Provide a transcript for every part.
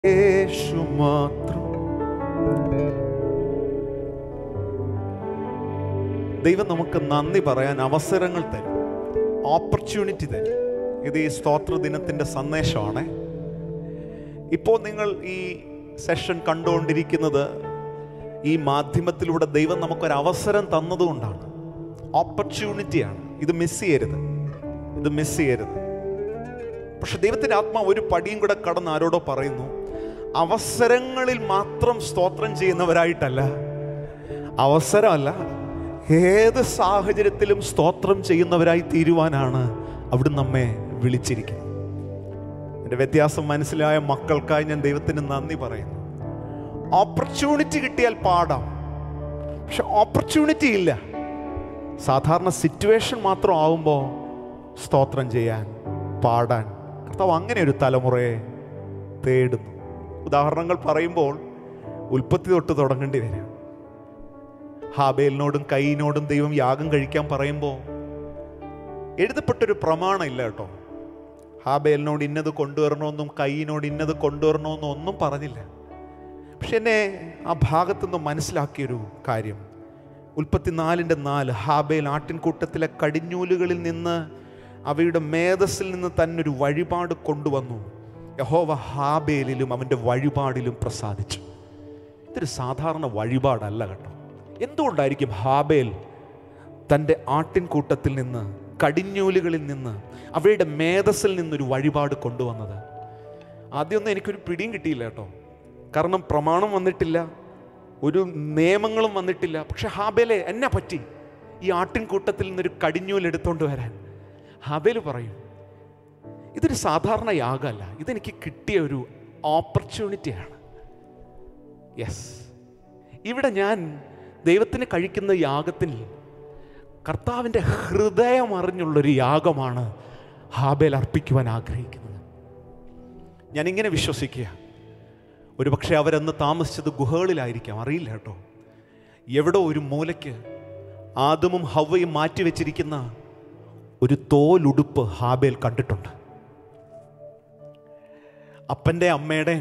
യേശു മാത്രം ദൈവം നമുക്ക് നന്ദി പറയാൻ അവസരങ്ങൾ തരും ഓപ്പർച്യൂണിറ്റി തരും ഇത് ഈ സ്തോത്ര ദിനത്തിൻ്റെ സന്ദേശമാണ് ഇപ്പോൾ നിങ്ങൾ ഈ സെഷൻ കണ്ടുകൊണ്ടിരിക്കുന്നത് ഈ മാധ്യമത്തിലൂടെ ദൈവം നമുക്കൊരു അവസരം തന്നതുകൊണ്ടാണ് ഓപ്പർച്യൂണിറ്റിയാണ് ഇത് മിസ് ചെയ്യരുത് ഇത് മിസ് ചെയ്യരുത് പക്ഷെ ദൈവത്തിൻ്റെ ആത്മാവ് ഒരു പടിയും കൂടെ കടന്ന് ആരോടോ പറയുന്നു അവസരങ്ങളിൽ മാത്രം സ്തോത്രം ചെയ്യുന്നവരായിട്ടല്ല അവസരമല്ല ഏത് സാഹചര്യത്തിലും സ്തോത്രം ചെയ്യുന്നവരായി തീരുവാനാണ് അവിടുന്ന് നമ്മെ വിളിച്ചിരിക്കുന്നത് എൻ്റെ വ്യത്യാസം മനസ്സിലായ മക്കൾക്കായി ഞാൻ ദൈവത്തിന് നന്ദി പറയുന്നു ഓപ്പർച്യൂണിറ്റി കിട്ടിയാൽ പാടാം പക്ഷെ ഓപ്പർച്യൂണിറ്റി ഇല്ല സാധാരണ സിറ്റുവേഷൻ മാത്രം ആവുമ്പോൾ സ്തോത്രം ചെയ്യാൻ പാടാൻ കർത്താവ് അങ്ങനെ ഒരു തലമുറയെ തേടുന്നു ഉദാഹരണങ്ങൾ പറയുമ്പോൾ ഉൽപ്പത്തി തൊട്ട് തുടങ്ങേണ്ടി വരും ഹാബേലിനോടും കൈയിനോടും ദൈവം യാഗം കഴിക്കാൻ പറയുമ്പോൾ എഴുതപ്പെട്ടൊരു പ്രമാണം ഇല്ല കേട്ടോ ഹാബേലിനോട് ഇന്നത് കൊണ്ടുവരണമെന്നും കൈയിനോട് ഇന്നത് കൊണ്ടുവരണമെന്നും ഒന്നും പറഞ്ഞില്ല പക്ഷെ എന്നെ ആ ഭാഗത്തുനിന്ന് മനസ്സിലാക്കിയൊരു കാര്യം ഉൽപ്പത്തിനാലിൻ്റെ നാല് ഹാബേൽ ആട്ടിൻകൂട്ടത്തിലെ കടിഞ്ഞൂലുകളിൽ നിന്ന് അവയുടെ മേധസ്സിൽ നിന്ന് തന്നൊരു വഴിപാട് കൊണ്ടുവന്നു യഹോവ ഹാബേലിലും അവൻ്റെ വഴിപാടിലും പ്രസാദിച്ചു ഇതൊരു സാധാരണ വഴിപാടല്ല കേട്ടോ എന്തുകൊണ്ടായിരിക്കും ഹാബേൽ തൻ്റെ ആട്ടിൻകൂട്ടത്തിൽ നിന്ന് കടിഞ്ഞൂലുകളിൽ നിന്ന് അവയുടെ മേധസ്സിൽ നിന്നൊരു വഴിപാട് കൊണ്ടുവന്നത് ആദ്യമൊന്നും എനിക്കൊരു പിടിയും കിട്ടിയില്ല കേട്ടോ കാരണം പ്രമാണം വന്നിട്ടില്ല ഒരു നിയമങ്ങളും വന്നിട്ടില്ല പക്ഷെ ഹാബേലെ എന്നെ പറ്റി ഈ ആട്ടിൻകൂട്ടത്തിൽ നിന്നൊരു കടിഞ്ഞൂൽ എടുത്തോണ്ട് വരാൻ ഹാബേൽ പറയും ഇതൊരു സാധാരണ യാഗമല്ല ഇതെനിക്ക് കിട്ടിയ ഒരു ഓപ്പർച്യൂണിറ്റിയാണ് യെസ് ഇവിടെ ഞാൻ ദൈവത്തിന് കഴിക്കുന്ന യാഗത്തിൽ കർത്താവിൻ്റെ ഹൃദയം അറിഞ്ഞുള്ളൊരു യാഗമാണ് ഹാബേൽ അർപ്പിക്കുവാൻ ആഗ്രഹിക്കുന്നത് ഞാനിങ്ങനെ വിശ്വസിക്കുക ഒരുപക്ഷെ അവരന്ന് താമസിച്ചത് ഗുഹകളിലായിരിക്കാം അറിയില്ല കേട്ടോ എവിടെ ഒരു മൂലയ്ക്ക് ആദമും ഹവയും മാറ്റിവെച്ചിരിക്കുന്ന ഒരു തോലുടുപ്പ് ഹാബേൽ കണ്ടിട്ടുണ്ട് അപ്പൻ്റെ അമ്മയുടെ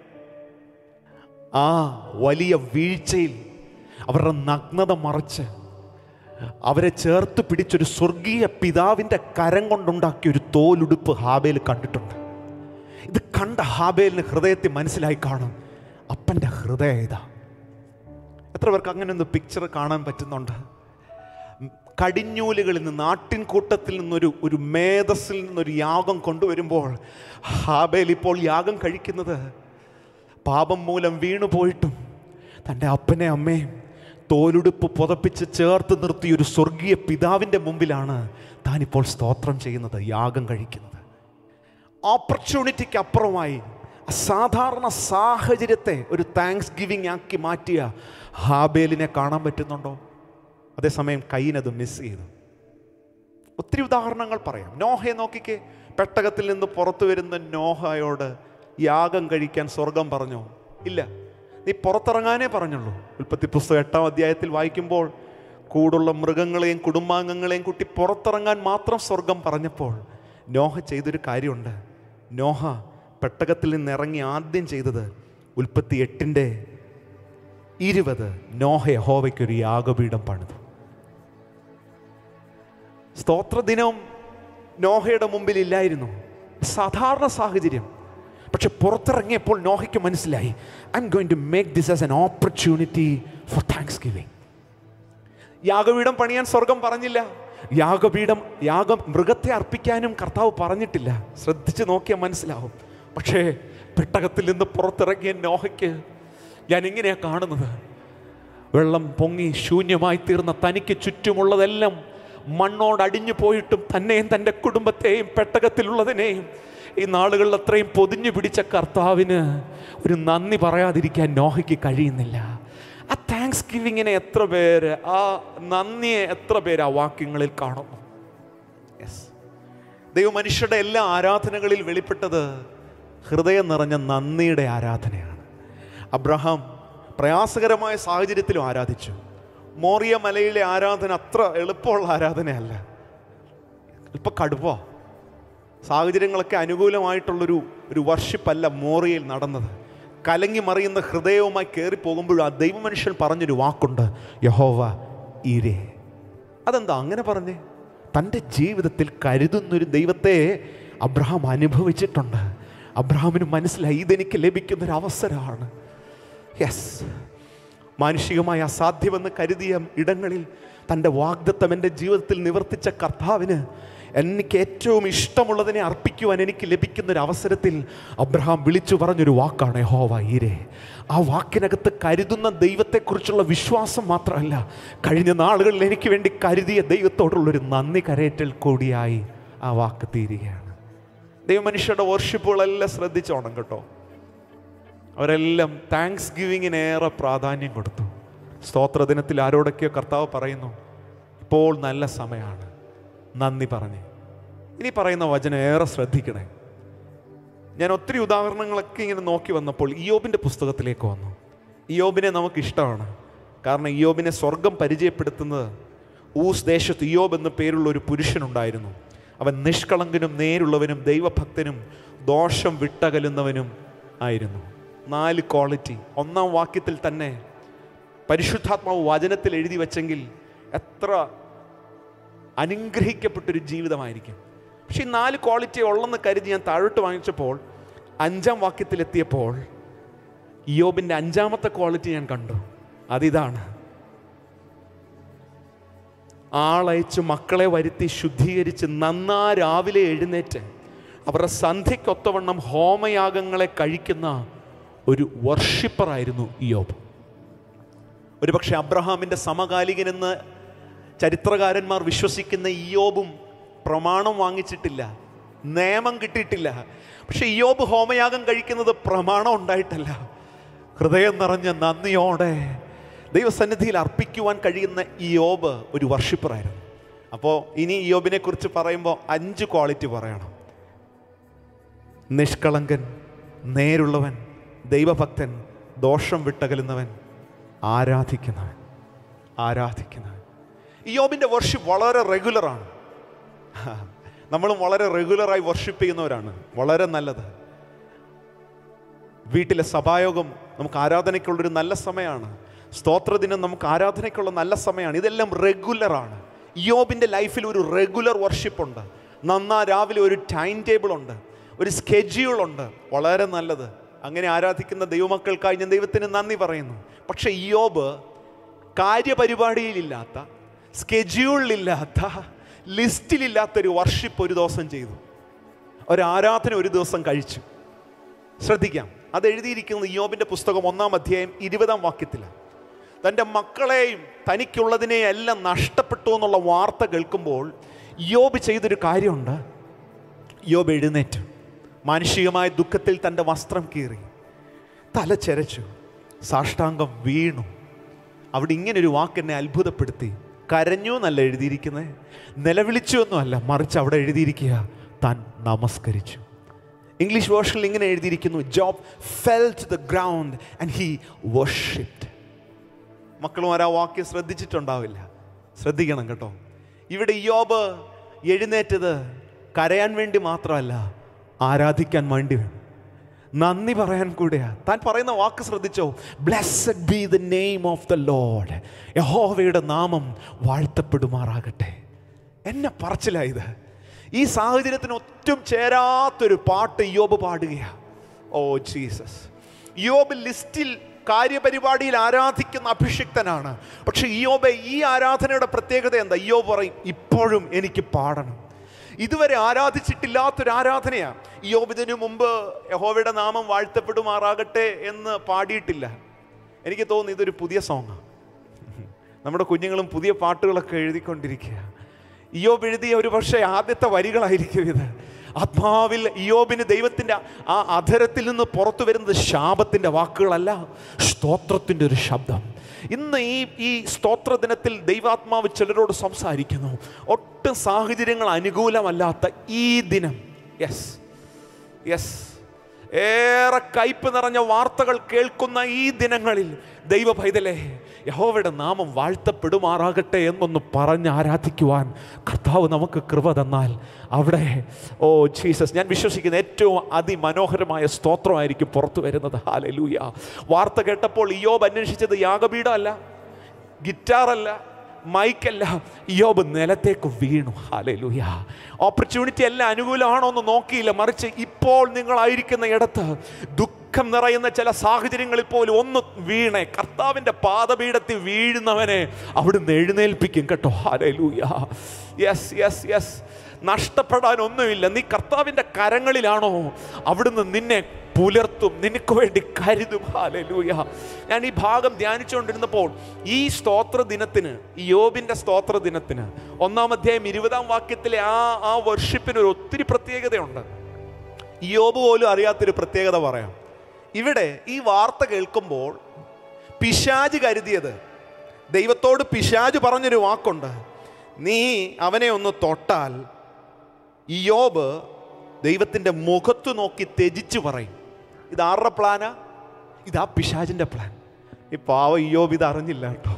ആ വലിയ വീഴ്ചയിൽ അവരുടെ നഗ്നത മറച്ച് അവരെ ചേർത്ത് പിടിച്ചൊരു സ്വർഗീയ പിതാവിൻ്റെ കരം കൊണ്ടുണ്ടാക്കിയ ഒരു തോലുടുപ്പ് ഹാബേൽ കണ്ടിട്ടുണ്ട് ഇത് കണ്ട ഹാബേലിന് ഹൃദയത്തിൽ മനസ്സിലായി കാണും അപ്പൻ്റെ ഹൃദയം ഇതാ എത്ര പേർക്ക് അങ്ങനെ ഒന്ന് പിക്ചർ കാണാൻ പറ്റുന്നുണ്ട് കടിഞ്ഞൂലുകളിൽ നിന്ന് നാട്ടിൻകൂട്ടത്തിൽ നിന്നൊരു ഒരു മേധസ്സിൽ നിന്നൊരു യാഗം കൊണ്ടുവരുമ്പോൾ ഹാബേൽ ഇപ്പോൾ യാഗം കഴിക്കുന്നത് പാപം മൂലം വീണു പോയിട്ടും തൻ്റെ അപ്പനെ അമ്മയും തോലുടുപ്പ് പുതപ്പിച്ച് ചേർത്ത് നിർത്തിയ ഒരു സ്വർഗീയ പിതാവിൻ്റെ മുമ്പിലാണ് താനിപ്പോൾ സ്തോത്രം ചെയ്യുന്നത് യാഗം കഴിക്കുന്നത് ഓപ്പർച്യൂണിറ്റിക്ക് അപ്പുറമായി അസാധാരണ സാഹചര്യത്തെ ഒരു താങ്ക്സ് ഗിവിങ് ആക്കി മാറ്റിയ ഹാബേലിനെ കാണാൻ പറ്റുന്നുണ്ടോ അതേസമയം കയ്യിനത് മിസ് ചെയ്തു ഒത്തിരി ഉദാഹരണങ്ങൾ പറയാം നോഹയെ നോക്കിക്കേ പെട്ടകത്തിൽ നിന്ന് പുറത്തു വരുന്ന നോഹയോട് യാഗം കഴിക്കാൻ സ്വർഗം പറഞ്ഞോ ഇല്ല നീ പുറത്തിറങ്ങാനേ പറഞ്ഞുള്ളൂ ഉൽപ്പത്തി പുസ്തകം എട്ടാം അധ്യായത്തിൽ വായിക്കുമ്പോൾ കൂടുള്ള മൃഗങ്ങളെയും കുടുംബാംഗങ്ങളെയും കൂട്ടി പുറത്തിറങ്ങാൻ മാത്രം സ്വർഗം പറഞ്ഞപ്പോൾ നോഹ ചെയ്തൊരു കാര്യമുണ്ട് നോഹ പെട്ടകത്തിൽ നിന്ന് ഇറങ്ങി ആദ്യം ചെയ്തത് ഉൽപ്പത്തി എട്ടിൻ്റെ ഇരുപത് നോഹ യഹോവയ്ക്കൊരു യാഗപീഠം പണിതു സ്തോത്രദിനം നോഹയുടെ മുമ്പിൽ ഇല്ലായിരുന്നു സാധാരണ സാഹചര്യം പക്ഷെ പുറത്തിറങ്ങിയപ്പോൾ നോഹയ്ക്ക് മനസ്സിലായി I am going to make this as an opportunity for thanksgiving യാഗപീഠം പണിയാൻ സ്വർഗം പറഞ്ഞില്ല യാഗപീഠം യാഗം മൃഗത്തെ അർപ്പിക്കാനും കർത്താവ് പറഞ്ഞിട്ടില്ല ശ്രദ്ധിച്ച് നോക്കിയാൽ മനസ്സിലാവും പക്ഷേ പെട്ടകത്തിൽ നിന്ന് പുറത്തിറങ്ങിയ നോഹയ്ക്ക് ഞാൻ ഇങ്ങനെയാ കാണുന്നത് വെള്ളം പൊങ്ങി ശൂന്യമായി തീർന്ന തനിക്ക് ചുറ്റുമുള്ളതെല്ലാം മണ്ണോട് അടിഞ്ഞു പോയിട്ടും തന്നെയും തൻ്റെ കുടുംബത്തെയും പെട്ടകത്തിലുള്ളതിനെയും ഈ നാളുകളിൽ അത്രയും പൊതിഞ്ഞു പിടിച്ച കർത്താവിന് ഒരു നന്ദി പറയാതിരിക്കാൻ നോഹയ്ക്ക് കഴിയുന്നില്ല ആ താങ്ക്സ് ഗിവിങ്ങിനെ എത്ര പേര് ആ നന്ദിയെ എത്ര പേര് ആ വാക്യങ്ങളിൽ കാണുന്നു യെസ് ദൈവമനുഷ്യരുടെ എല്ലാ ആരാധനകളിൽ വെളിപ്പെട്ടത് ഹൃദയം നിറഞ്ഞ നന്ദിയുടെ ആരാധനയാണ് അബ്രഹാം പ്രയാസകരമായ സാഹചര്യത്തിലും ആരാധിച്ചു മോറിയ മലയിലെ ആരാധന അത്ര എളുപ്പമുള്ള ആരാധനയല്ല അല്പം കടുപ്പോ സാഹചര്യങ്ങളൊക്കെ അനുകൂലമായിട്ടുള്ളൊരു ഒരു വർഷിപ്പല്ല മോറിയയിൽ നടന്നത് കലങ്ങി മറിയുന്ന ഹൃദയവുമായി കയറി പോകുമ്പോഴും ആ ദൈവമനുഷ്യൻ പറഞ്ഞൊരു വാക്കുണ്ട് യഹോവ ഈരേ അതെന്താ അങ്ങനെ പറഞ്ഞേ തൻ്റെ ജീവിതത്തിൽ കരുതുന്നൊരു ദൈവത്തെ അബ്രഹാം അനുഭവിച്ചിട്ടുണ്ട് അബ്രഹാമിന് മനസ്സിലായി ഇതെനിക്ക് ലഭിക്കുന്നൊരു അവസരമാണ് യെസ് മാനുഷികമായി അസാധ്യമെന്ന് കരുതിയ ഇടങ്ങളിൽ തൻ്റെ വാഗ്ദത്തം എൻ്റെ ജീവിതത്തിൽ നിവർത്തിച്ച കർത്താവിന് എനിക്ക് ഏറ്റവും ഇഷ്ടമുള്ളതിനെ അർപ്പിക്കുവാൻ എനിക്ക് ലഭിക്കുന്ന ഒരു അവസരത്തിൽ അബ്രഹാം വിളിച്ചു പറഞ്ഞൊരു വാക്കാണ് യഹോവ ഈരെ ആ വാക്കിനകത്ത് കരുതുന്ന ദൈവത്തെക്കുറിച്ചുള്ള വിശ്വാസം മാത്രമല്ല കഴിഞ്ഞ നാളുകളിൽ എനിക്ക് വേണ്ടി കരുതിയ ദൈവത്തോടുള്ളൊരു നന്ദി കരയറ്റൽ കൂടിയായി ആ വാക്ക് തീരുകയാണ് ദൈവമനുഷ്യരുടെ വർഷിപ്പുകളെല്ലാം ശ്രദ്ധിച്ചോണം കേട്ടോ അവരെല്ലാം താങ്ക്സ് ഗിവിങ്ങിന് ഏറെ പ്രാധാന്യം കൊടുത്തു സ്തോത്ര ദിനത്തിൽ ആരോടൊക്കെയോ കർത്താവ് പറയുന്നു ഇപ്പോൾ നല്ല സമയമാണ് നന്ദി പറഞ്ഞ് ഇനി പറയുന്ന വചനം ഏറെ ശ്രദ്ധിക്കണേ ഞാൻ ഒത്തിരി ഉദാഹരണങ്ങളൊക്കെ ഇങ്ങനെ നോക്കി വന്നപ്പോൾ ഇയോബിൻ്റെ പുസ്തകത്തിലേക്ക് വന്നു ഇയോബിനെ നമുക്ക് ഇഷ്ടമാണ് കാരണം ഇയോബിനെ സ്വർഗം പരിചയപ്പെടുത്തുന്നത് ഊസ് ദേശത്ത് ഇയോബ് എന്ന പേരുള്ള ഒരു പുരുഷനുണ്ടായിരുന്നു അവൻ നിഷ്കളങ്കനും നേരുള്ളവനും ദൈവഭക്തനും ദോഷം വിട്ടകലുന്നവനും ആയിരുന്നു നാല് ക്വാളിറ്റി ഒന്നാം വാക്യത്തിൽ തന്നെ പരിശുദ്ധാത്മാവ് വചനത്തിൽ എഴുതി വെച്ചെങ്കിൽ എത്ര അനുഗ്രഹിക്കപ്പെട്ടൊരു ജീവിതമായിരിക്കും പക്ഷെ ഈ നാല് ക്വാളിറ്റി ഉള്ളെന്ന് കരുതി ഞാൻ താഴോട്ട് വാങ്ങിച്ചപ്പോൾ അഞ്ചാം വാക്യത്തിലെത്തിയപ്പോൾ ഇയോബിൻ്റെ അഞ്ചാമത്തെ ക്വാളിറ്റി ഞാൻ കണ്ടു അതിതാണ് ആളയച്ച് മക്കളെ വരുത്തി ശുദ്ധീകരിച്ച് നന്നാ രാവിലെ എഴുന്നേറ്റ് അവരുടെ സന്ധ്യയ്ക്കൊത്തവണ്ണം ഹോമയാഗങ്ങളെ കഴിക്കുന്ന ഒരു വർഷിപ്പറായിരുന്നു ഇയോബ് ഒരുപക്ഷെ അബ്രഹാമിൻ്റെ സമകാലികനെന്ന് ചരിത്രകാരന്മാർ വിശ്വസിക്കുന്ന ഇയോബും പ്രമാണം വാങ്ങിച്ചിട്ടില്ല നിയമം കിട്ടിയിട്ടില്ല പക്ഷെ ഇയോബ് ഹോമയാഗം കഴിക്കുന്നത് പ്രമാണം ഉണ്ടായിട്ടല്ല ഹൃദയം നിറഞ്ഞ നന്ദിയോടെ ദൈവസന്നിധിയിൽ അർപ്പിക്കുവാൻ കഴിയുന്ന ഇയോബ് ഒരു വർഷിപ്പറായിരുന്നു അപ്പോൾ ഇനി ഇയോബിനെ കുറിച്ച് പറയുമ്പോൾ അഞ്ച് ക്വാളിറ്റി പറയണം നിഷ്കളങ്കൻ നേരുള്ളവൻ ദൈവഭക്തൻ ദോഷം വിട്ടകലുന്നവൻ ആരാധിക്കുന്നവൻ ആരാധിക്കുന്നവൻ ഇയോബിൻ്റെ വർഷിപ്പ് വളരെ റെഗുലറാണ് നമ്മളും വളരെ റെഗുലറായി വർഷിപ്പ് ചെയ്യുന്നവരാണ് വളരെ നല്ലത് വീട്ടിലെ സഭായോഗം നമുക്ക് ആരാധനയ്ക്കുള്ളൊരു നല്ല സമയമാണ് സ്തോത്രദിനം നമുക്ക് ആരാധനയ്ക്കുള്ള നല്ല സമയമാണ് ഇതെല്ലാം റെഗുലറാണ് യോബിൻ്റെ ലൈഫിൽ ഒരു റെഗുലർ വർഷിപ്പ് ഉണ്ട് നന്നാ രാവിലെ ഒരു ടൈം ടേബിൾ ഉണ്ട് ഒരു സ്കെഡ്യൂൾ ഉണ്ട് വളരെ നല്ലത് അങ്ങനെ ആരാധിക്കുന്ന ദൈവമക്കൾക്കായി ഞാൻ ദൈവത്തിന് നന്ദി പറയുന്നു പക്ഷെ യോബ് കാര്യപരിപാടിയിലില്ലാത്ത സ്കെഡ്യൂളിലില്ലാത്ത ലിസ്റ്റിലില്ലാത്തൊരു വർഷിപ്പ് ഒരു ദിവസം ചെയ്തു ഒരു ആരാധന ഒരു ദിവസം കഴിച്ചു ശ്രദ്ധിക്കാം അത് എഴുതിയിരിക്കുന്നത് യോബിൻ്റെ പുസ്തകം ഒന്നാം അധ്യായം ഇരുപതാം വാക്യത്തിലാണ് തൻ്റെ മക്കളെയും തനിക്കുള്ളതിനെയും എല്ലാം നഷ്ടപ്പെട്ടു എന്നുള്ള വാർത്ത കേൾക്കുമ്പോൾ യോബ് ചെയ്തൊരു കാര്യമുണ്ട് യോബ് എഴുന്നേറ്റു മാനുഷികമായ ദുഃഖത്തിൽ തൻ്റെ വസ്ത്രം കീറി തല ചെരച്ചു സാഷ്ടാംഗം വീണു അവിടെ ഇങ്ങനൊരു വാക്ക് എന്നെ അത്ഭുതപ്പെടുത്തി കരഞ്ഞു എന്നല്ല എഴുതിയിരിക്കുന്നത് നിലവിളിച്ചു ഒന്നുമല്ല മറിച്ച് അവിടെ എഴുതിയിരിക്കുക താൻ നമസ്കരിച്ചു ഇംഗ്ലീഷ് വേർഷനിൽ ഇങ്ങനെ എഴുതിയിരിക്കുന്നു Job fell to the ground and he worshipped മക്കളും ആ വാക്യം ശ്രദ്ധിച്ചിട്ടുണ്ടാവില്ല ശ്രദ്ധിക്കണം കേട്ടോ ഇവിടെ യോബ് എഴുന്നേറ്റത് കരയാൻ വേണ്ടി മാത്രമല്ല ആരാധിക്കാൻ വേണ്ടി നന്ദി പറയാൻ കൂടെയാ താൻ പറയുന്ന വാക്ക് ശ്രദ്ധിച്ചോ blessed be the name of the Lord യഹോവയുടെ നാമം വാഴ്ത്തപ്പെടുമാറാകട്ടെ എന്നെ പറച്ചിലായത് ഈ സാഹചര്യത്തിന് ഒറ്റും ചേരാത്തൊരു പാട്ട് യോബ് പാടുകയാണ് ഓ ജീസസ് യോബ് ലിസ്റ്റിൽ കാര്യപരിപാടിയിൽ ആരാധിക്കുന്ന അഭിഷിക്തനാണ് പക്ഷെ ഇയോബെ ഈ ആരാധനയുടെ പ്രത്യേകത എന്താ ഇയോബ് പറയും ഇപ്പോഴും എനിക്ക് പാടണം ഇതുവരെ ആരാധിച്ചിട്ടില്ലാത്തൊരു ആരാധനയാണ് ഇയോബ് ഇതിനു മുമ്പ് യഹോവയുടെ നാമം വാഴ്ത്തപ്പെടുമാറാകട്ടെ എന്ന് പാടിയിട്ടില്ല എനിക്ക് തോന്നുന്നു ഇതൊരു പുതിയ സോങ്ങാണ് നമ്മുടെ കുഞ്ഞുങ്ങളും പുതിയ പാട്ടുകളൊക്കെ എഴുതിക്കൊണ്ടിരിക്കുക ഇയോബ് എഴുതിയ ഒരു പക്ഷേ ആദ്യത്തെ വരികളായിരിക്കും ഇത് ആത്മാവിൽ ഇയോബിന് ദൈവത്തിൻ്റെ ആ അധരത്തിൽ നിന്ന് പുറത്തു വരുന്നത് ശാപത്തിൻ്റെ വാക്കുകളല്ല സ്തോത്രത്തിൻ്റെ ഒരു ശബ്ദം ഇന്ന് ഈ ഈ സ്തോത്ര ദിനത്തിൽ ദൈവാത്മാവ് ചിലരോട് സംസാരിക്കുന്നു ഒട്ടും സാഹചര്യങ്ങൾ അനുകൂലമല്ലാത്ത ഈ ദിനം യെസ് യെസ് ഏറെ കയ്പ് നിറഞ്ഞ വാർത്തകൾ കേൾക്കുന്ന ഈ ദിനങ്ങളിൽ ദൈവ പൈതലേ യഹോവയുടെ നാമം വാഴ്ത്തപ്പെടുമാറാകട്ടെ എന്നൊന്ന് പറഞ്ഞ് ആരാധിക്കുവാൻ കർത്താവ് നമുക്ക് കൃപ തന്നാൽ അവിടെ ഓ ജീസസ് ഞാൻ വിശ്വസിക്കുന്ന ഏറ്റവും അതിമനോഹരമായ സ്തോത്രമായിരിക്കും പുറത്തു വരുന്നത് ഹാലലൂയ വാർത്ത കേട്ടപ്പോൾ ഇയോബ് അന്വേഷിച്ചത് യാഗപീഠമല്ല ഗിറ്റാറല്ല മൈക്കല്ല യോബ് നിലത്തേക്ക് വീണു ഹാലലൂയ ഓപ്പർച്യൂണിറ്റി എല്ലാം അനുകൂലമാണോ എന്ന് നോക്കിയില്ല മറിച്ച് ഇപ്പോൾ നിങ്ങളായിരിക്കുന്ന ഇടത്ത് ദുഃഖം നിറയുന്ന ചില സാഹചര്യങ്ങളിൽ പോലും ഒന്ന് വീണേ കർത്താവിൻ്റെ പാദപീഠത്തിൽ വീഴുന്നവനെ അവിടുന്ന് എഴുന്നേൽപ്പിക്കും കേട്ടോ ഹാലലൂയ യെസ് യെസ് യെസ് നഷ്ടപ്പെടാൻ ഒന്നുമില്ല നീ കർത്താവിൻ്റെ കരങ്ങളിലാണോ അവിടുന്ന് നിന്നെ പുലർത്തും നിനക്ക് വേണ്ടി കരുതും ഹാലലൂയ ഞാൻ ഈ ഭാഗം ധ്യാനിച്ചുകൊണ്ടിരുന്നപ്പോൾ ഈ സ്തോത്ര ദിനത്തിന് ഈ യോബിൻ്റെ സ്തോത്ര ദിനത്തിന് ഒന്നാം അധ്യായം ഇരുപതാം വാക്യത്തിലെ ആ ആ വർഷിപ്പിന് ഒരു ഒത്തിരി പ്രത്യേകതയുണ്ട് ഈ യോബ് പോലും അറിയാത്തൊരു പ്രത്യേകത പറയാം ഇവിടെ ഈ വാർത്ത കേൾക്കുമ്പോൾ പിശാജ് കരുതിയത് ദൈവത്തോട് പിശാജ് പറഞ്ഞൊരു വാക്കുണ്ട് നീ അവനെ ഒന്ന് തൊട്ടാൽ ഇയോബ് ദൈവത്തിൻ്റെ മുഖത്ത് നോക്കി ത്യജിച്ചു പറയും ഇത് ആരുടെ പ്ലാനാ ഇതാ പിശാജിൻ്റെ പ്ലാൻ ഈ പാവ ഇയോബ് ഇത് അറിഞ്ഞില്ല കേട്ടോ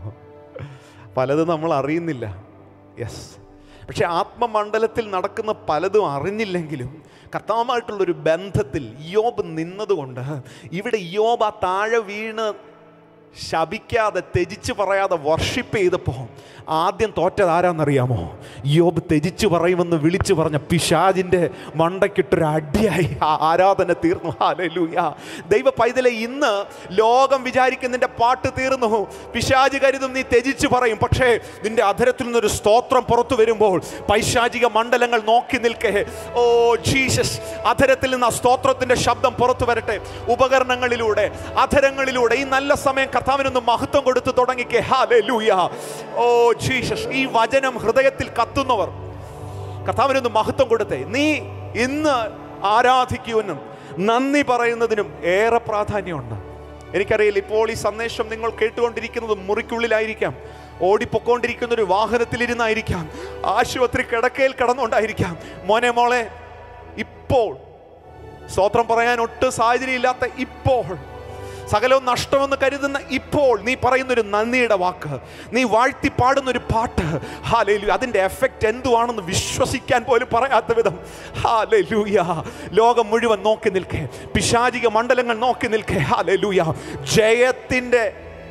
പലതും നമ്മൾ അറിയുന്നില്ല യെസ് പക്ഷെ ആത്മമണ്ഡലത്തിൽ നടക്കുന്ന പലതും അറിഞ്ഞില്ലെങ്കിലും കർത്താവുമായിട്ടുള്ളൊരു ബന്ധത്തിൽ യോബ് നിന്നതുകൊണ്ട് ഇവിടെ യോബ് ആ താഴെ വീണ് ശപിക്കാതെ ത്യജിച്ച് പറയാതെ വർഷിപ്പ് ചെയ്തപ്പോൾ ആദ്യം തോറ്റത് ആരാന്നറിയാമോ യോബ് ത്യജിച്ച് പറയുമെന്ന് വിളിച്ചു പറഞ്ഞ പിശാജിൻ്റെ മണ്ടയ്ക്കിട്ടൊരു അടിയായി ആ ആരാധന തീർന്നു ഹാലൂയ ദൈവ പൈതലെ ഇന്ന് ലോകം വിചാരിക്കും നിന്റെ പാട്ട് തീർന്നു പിശാജ് കരുതും നീ ത്യജിച്ച് പറയും പക്ഷേ നിന്റെ അധരത്തിൽ നിന്നൊരു സ്തോത്രം പുറത്തു വരുമ്പോൾ പൈശാചിക മണ്ഡലങ്ങൾ നോക്കി നിൽക്കേ ഓ ജീസസ് അധരത്തിൽ നിന്ന് ആ സ്തോത്രത്തിന്റെ ശബ്ദം പുറത്തു വരട്ടെ ഉപകരണങ്ങളിലൂടെ അധരങ്ങളിലൂടെ ഈ നല്ല സമയം കർത്താവിനൊന്ന് മഹത്വം കൊടുത്തു തുടങ്ങിക്കേ ഹാലൂയ ഓ ജീസസ് ഈ വചനം ഹൃദയത്തിൽ കത്തുന്നവർ കർത്താവിനൊന്ന് മഹത്വം കൊടുത്തേ നീ ഇന്ന് ആരാധിക്കുവാനും നന്ദി പറയുന്നതിനും ഏറെ പ്രാധാന്യമുണ്ട് എനിക്കറിയില്ല ഇപ്പോൾ ഈ സന്ദേശം നിങ്ങൾ കേട്ടുകൊണ്ടിരിക്കുന്നത് മുറിക്കുള്ളിലായിരിക്കാം ഓടിപ്പൊക്കോണ്ടിരിക്കുന്ന ഒരു വാഹനത്തിലിരുന്നായിരിക്കാം ആശുപത്രി കിടക്കയിൽ കിടന്നുകൊണ്ടായിരിക്കാം മോനെ മോളെ ഇപ്പോൾ സ്തോത്രം പറയാൻ ഒട്ടും സാഹചര്യമില്ലാത്ത ഇപ്പോൾ സകലവും നഷ്ടമെന്ന് കരുതുന്ന ഇപ്പോൾ നീ പറയുന്നൊരു നന്ദിയുടെ വാക്ക് നീ വാഴ്ത്തി പാടുന്നൊരു പാട്ട് ഹാലേലു അതിൻ്റെ എഫക്റ്റ് എന്തുവാണെന്ന് വിശ്വസിക്കാൻ പോലും പറയാത്ത വിധം ഹാലൂയ ലോകം മുഴുവൻ നോക്കി നിൽക്കേ പിശാചിക മണ്ഡലങ്ങൾ നോക്കി നിൽക്കേ ഹാലൂയ ജയത്തിൻ്റെ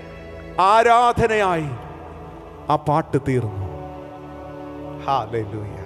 ആരാധനയായി ആ പാട്ട് തീർന്നു ഹാലൂയ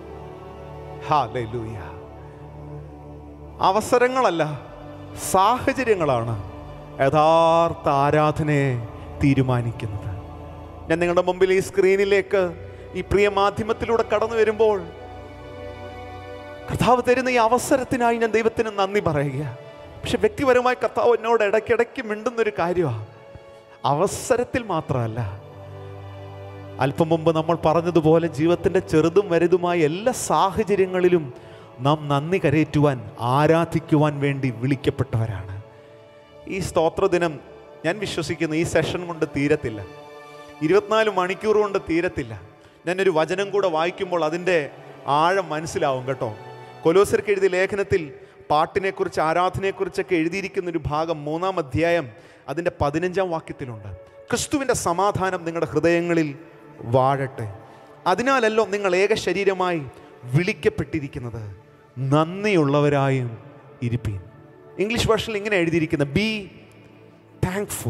ഹാലൂയ അവസരങ്ങളല്ല സാഹചര്യങ്ങളാണ് യഥാർത്ഥ ആരാധനയെ തീരുമാനിക്കുന്നത് ഞാൻ നിങ്ങളുടെ മുമ്പിൽ ഈ സ്ക്രീനിലേക്ക് ഈ പ്രിയ മാധ്യമത്തിലൂടെ കടന്നു വരുമ്പോൾ കർത്താവ് തരുന്ന ഈ അവസരത്തിനായി ഞാൻ ദൈവത്തിന് നന്ദി പറയുക പക്ഷെ വ്യക്തിപരമായി കർത്താവ് എന്നോട് ഇടയ്ക്കിടയ്ക്ക് മിണ്ടുന്നൊരു കാര്യമാണ് അവസരത്തിൽ മാത്രമല്ല അല്പം മുമ്പ് നമ്മൾ പറഞ്ഞതുപോലെ ജീവിതത്തിൻ്റെ ചെറുതും വലുതുമായ എല്ലാ സാഹചര്യങ്ങളിലും നാം നന്ദി കരയേറ്റുവാൻ ആരാധിക്കുവാൻ വേണ്ടി വിളിക്കപ്പെട്ടവരാണ് ഈ സ്തോത്രദിനം ഞാൻ വിശ്വസിക്കുന്നു ഈ സെഷൻ കൊണ്ട് തീരത്തില്ല ഇരുപത്തിനാല് മണിക്കൂർ കൊണ്ട് തീരത്തില്ല ഞാനൊരു വചനം കൂടെ വായിക്കുമ്പോൾ അതിൻ്റെ ആഴം മനസ്സിലാവും കേട്ടോ കൊലോസർക്ക് എഴുതിയ ലേഖനത്തിൽ പാട്ടിനെക്കുറിച്ച് ആരാധനയെക്കുറിച്ചൊക്കെ എഴുതിയിരിക്കുന്ന ഒരു ഭാഗം മൂന്നാം അധ്യായം അതിൻ്റെ പതിനഞ്ചാം വാക്യത്തിലുണ്ട് ക്രിസ്തുവിൻ്റെ സമാധാനം നിങ്ങളുടെ ഹൃദയങ്ങളിൽ വാഴട്ടെ അതിനാലല്ലോ നിങ്ങൾ ഏക ശരീരമായി വിളിക്കപ്പെട്ടിരിക്കുന്നത് നന്ദിയുള്ളവരായും ഇരിപ്പീൻ ഇംഗ്ലീഷ് ഭാഷയിൽ ഇങ്ങനെ എഴുതിയിരിക്കുന്നത് ബി താങ്ക്ഫുൾ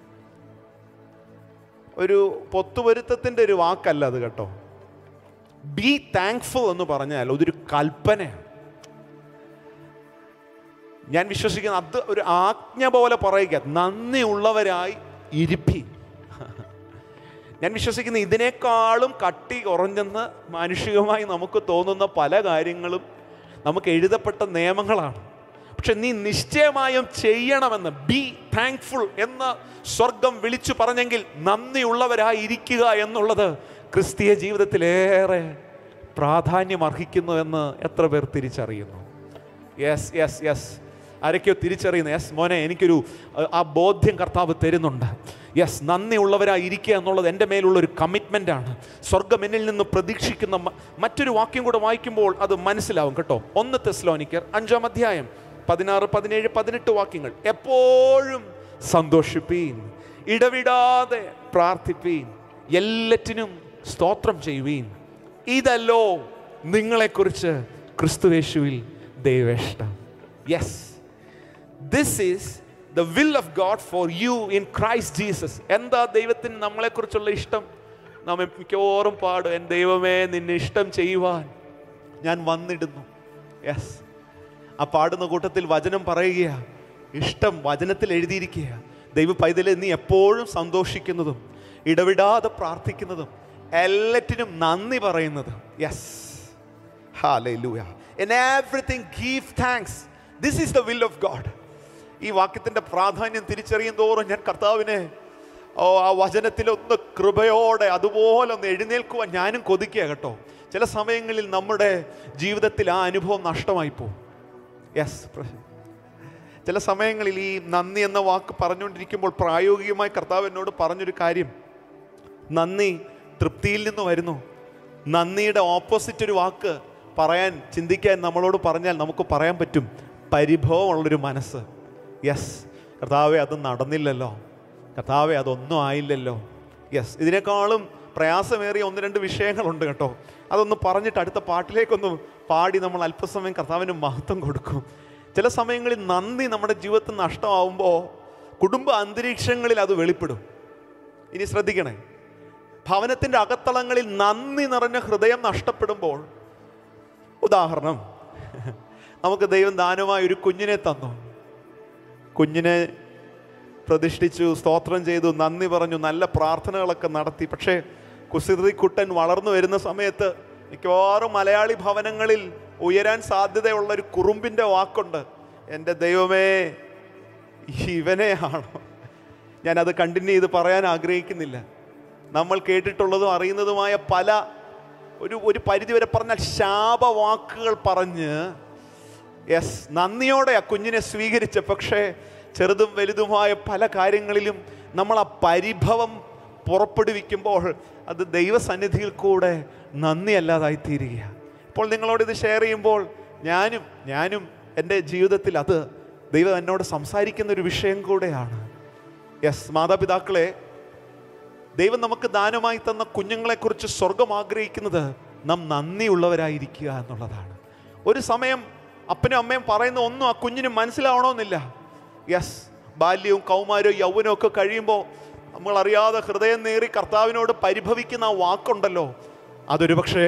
ഒരു പൊത്തുപൊരുത്തത്തിൻ്റെ ഒരു വാക്കല്ല അത് കേട്ടോ ബി താങ്ക്ഫുൾ എന്ന് പറഞ്ഞാൽ അതൊരു കൽപ്പനയാണ് ഞാൻ വിശ്വസിക്കുന്ന അത് ഒരു ആജ്ഞ പോലെ പറയുക നന്ദിയുള്ളവരായി ഇരിപ്പി ഞാൻ വിശ്വസിക്കുന്ന ഇതിനേക്കാളും കട്ടി കുറഞ്ഞെന്ന് മാനുഷികമായി നമുക്ക് തോന്നുന്ന പല കാര്യങ്ങളും നമുക്ക് എഴുതപ്പെട്ട നിയമങ്ങളാണ് പക്ഷെ നീ നിശ്ചയമായും ചെയ്യണമെന്ന് ബി താങ്ക്ഫുൾ എന്ന് സ്വർഗം വിളിച്ചു പറഞ്ഞെങ്കിൽ നന്ദിയുള്ളവരായിരിക്കുക എന്നുള്ളത് ക്രിസ്തീയ ജീവിതത്തിലേറെ പ്രാധാന്യം അർഹിക്കുന്നു എന്ന് എത്ര പേർ തിരിച്ചറിയുന്നു യെസ് യെസ് യെസ് ആരൊക്കെയോ തിരിച്ചറിയുന്നു യെസ് മോനെ എനിക്കൊരു അഹ്, ആ ബോധ്യം കർത്താവ് തരുന്നുണ്ട് യെസ് നന്ദിയുള്ളവരായി ഇരിക്കുക എന്നുള്ളത് എൻ്റെ മേലുള്ള ഒരു കമ്മിറ്റ്മെൻ്റ് ആണ് സ്വർഗം എന്നിൽ നിന്ന് പ്രതീക്ഷിക്കുന്ന മ- മറ്റൊരു വാക്യം കൂടെ വായിക്കുമ്പോൾ അത് മനസ്സിലാവും കേട്ടോ ഒന്ന് തെസ്ലോനിക്കർ അഞ്ചാം അധ്യായം പതിനാറ് പതിനേഴ് പതിനെട്ട് വാക്യങ്ങൾ എപ്പോഴും സന്തോഷിപ്പീൻ ഇടവിടാതെ പ്രാർത്ഥിപ്പീൻ എല്ലാറ്റിനും സ്തോത്രം ചെയ്യുവീൻ ഇതല്ലോ നിങ്ങളെക്കുറിച്ച് ക്രിസ്തുവേശുവിൽ ദൈവേഷ്ടം yes this is the will of God for you in Christ Jesus എന്താ ദൈവത്തിന് നമ്മളെക്കുറിച്ചുള്ള ഇഷ്ടം നാം മിക്കവാറും പാടും എൻ ദൈവമേ നിന്നെ ഇഷ്ടം ചെയ്യുവാൻ ഞാൻ വന്നിടുന്നു യെസ് ആ പാടുന്ന കൂട്ടത്തിൽ വചനം പറയുക ഇഷ്ടം വചനത്തിൽ എഴുതിയിരിക്കുക ദൈവ പൈതലെ നീ എപ്പോഴും സന്തോഷിക്കുന്നതും ഇടവിടാതെ പ്രാർത്ഥിക്കുന്നതും എല്ലാറ്റിനും നന്ദി പറയുന്നതും yes Hallelujah. In everything give thanks. This is the will of God. ഈ വാക്യത്തിന്റെ പ്രാധാന്യം തിരിച്ചറിയും തോറും ഞാൻ കർത്താവിനെ ഓ ആ വചനത്തിൽ ഒന്ന് കൃപയോടെ അതുപോലെ ഒന്ന് എഴുന്നേൽക്കുവാൻ ഞാനും കൊതിക്കുക കേട്ടോ ചില സമയങ്ങളിൽ നമ്മുടെ ജീവിതത്തിൽ ആ അനുഭവം നഷ്ടമായി പോകും യെസ് ചില സമയങ്ങളിൽ ഈ നന്ദി എന്ന വാക്ക് പറഞ്ഞുകൊണ്ടിരിക്കുമ്പോൾ പ്രായോഗികമായി കർത്താവ് എന്നോട് പറഞ്ഞൊരു കാര്യം നന്ദി തൃപ്തിയിൽ നിന്ന് വരുന്നു നന്ദിയുടെ ഓപ്പോസിറ്റ് ഒരു വാക്ക് പറയാൻ ചിന്തിക്കാൻ നമ്മളോട് പറഞ്ഞാൽ നമുക്ക് പറയാൻ പറ്റും പരിഭവമുള്ളൊരു മനസ്സ് യെസ് കർത്താവെ അത് നടന്നില്ലല്ലോ കർത്താവെ അതൊന്നും ആയില്ലല്ലോ യെസ് ഇതിനേക്കാളും പ്രയാസമേറിയ ഒന്ന് രണ്ട് വിഷയങ്ങളുണ്ട് കേട്ടോ അതൊന്ന് പറഞ്ഞിട്ട് അടുത്ത പാട്ടിലേക്കൊന്ന് പാടി നമ്മൾ അല്പസമയം കർത്താവിന് മഹത്വം കൊടുക്കും ചില സമയങ്ങളിൽ നന്ദി നമ്മുടെ ജീവിതത്തിൽ നഷ്ടമാവുമ്പോൾ കുടുംബ അന്തരീക്ഷങ്ങളിൽ അത് വെളിപ്പെടും ഇനി ശ്രദ്ധിക്കണേ ഭവനത്തിൻ്റെ അകത്തളങ്ങളിൽ നന്ദി നിറഞ്ഞ ഹൃദയം നഷ്ടപ്പെടുമ്പോൾ ഉദാഹരണം നമുക്ക് ദൈവം ദാനമായി ഒരു കുഞ്ഞിനെ തന്നു കുഞ്ഞിനെ പ്രതിഷ്ഠിച്ചു സ്തോത്രം ചെയ്തു നന്ദി പറഞ്ഞു നല്ല പ്രാർത്ഥനകളൊക്കെ നടത്തി പക്ഷേ കുസൃതിക്കുട്ടൻ വളർന്നു വരുന്ന സമയത്ത് മിക്കവാറും മലയാളി ഭവനങ്ങളിൽ ഉയരാൻ സാധ്യതയുള്ള ഒരു കുറുമ്പിൻ്റെ വാക്കുണ്ട് എൻ്റെ ദൈവമേ ഇവനെയാണോ ഞാനത് കണ്ടിന്യൂ ചെയ്ത് പറയാൻ ആഗ്രഹിക്കുന്നില്ല നമ്മൾ കേട്ടിട്ടുള്ളതും അറിയുന്നതുമായ പല ഒരു ഒരു പരിധിവരെ പറഞ്ഞാൽ ശാപവാക്കുകൾ പറഞ്ഞ് യെസ് നന്ദിയോടെ ആ കുഞ്ഞിനെ സ്വീകരിച്ച പക്ഷേ ചെറുതും വലുതുമായ പല കാര്യങ്ങളിലും നമ്മൾ ആ പരിഭവം പുറപ്പെടുവിക്കുമ്പോൾ അത് ദൈവസന്നിധിയിൽ കൂടെ നന്ദി അല്ലാതായി തീരുക ഇപ്പോൾ നിങ്ങളോട് ഇത് ഷെയർ ചെയ്യുമ്പോൾ ഞാനും ഞാനും എൻ്റെ ജീവിതത്തിൽ അത് ദൈവം എന്നോട് സംസാരിക്കുന്ന ഒരു വിഷയം കൂടെയാണ് യെസ് മാതാപിതാക്കളെ ദൈവം നമുക്ക് ദാനമായി തന്ന കുഞ്ഞുങ്ങളെക്കുറിച്ച് സ്വർഗം ആഗ്രഹിക്കുന്നത് നാം നന്ദിയുള്ളവരായിരിക്കുക എന്നുള്ളതാണ് ഒരു സമയം അപ്പനും അമ്മയും പറയുന്ന ഒന്നും ആ കുഞ്ഞിന് മനസ്സിലാവണമെന്നില്ല യെസ് ബാല്യവും കൗമാരവും യൗവനവും ഒക്കെ കഴിയുമ്പോൾ നമ്മൾ അറിയാതെ ഹൃദയം നേറി കർത്താവിനോട് പരിഭവിക്കുന്ന ആ വാക്കുണ്ടല്ലോ അതൊരു പക്ഷേ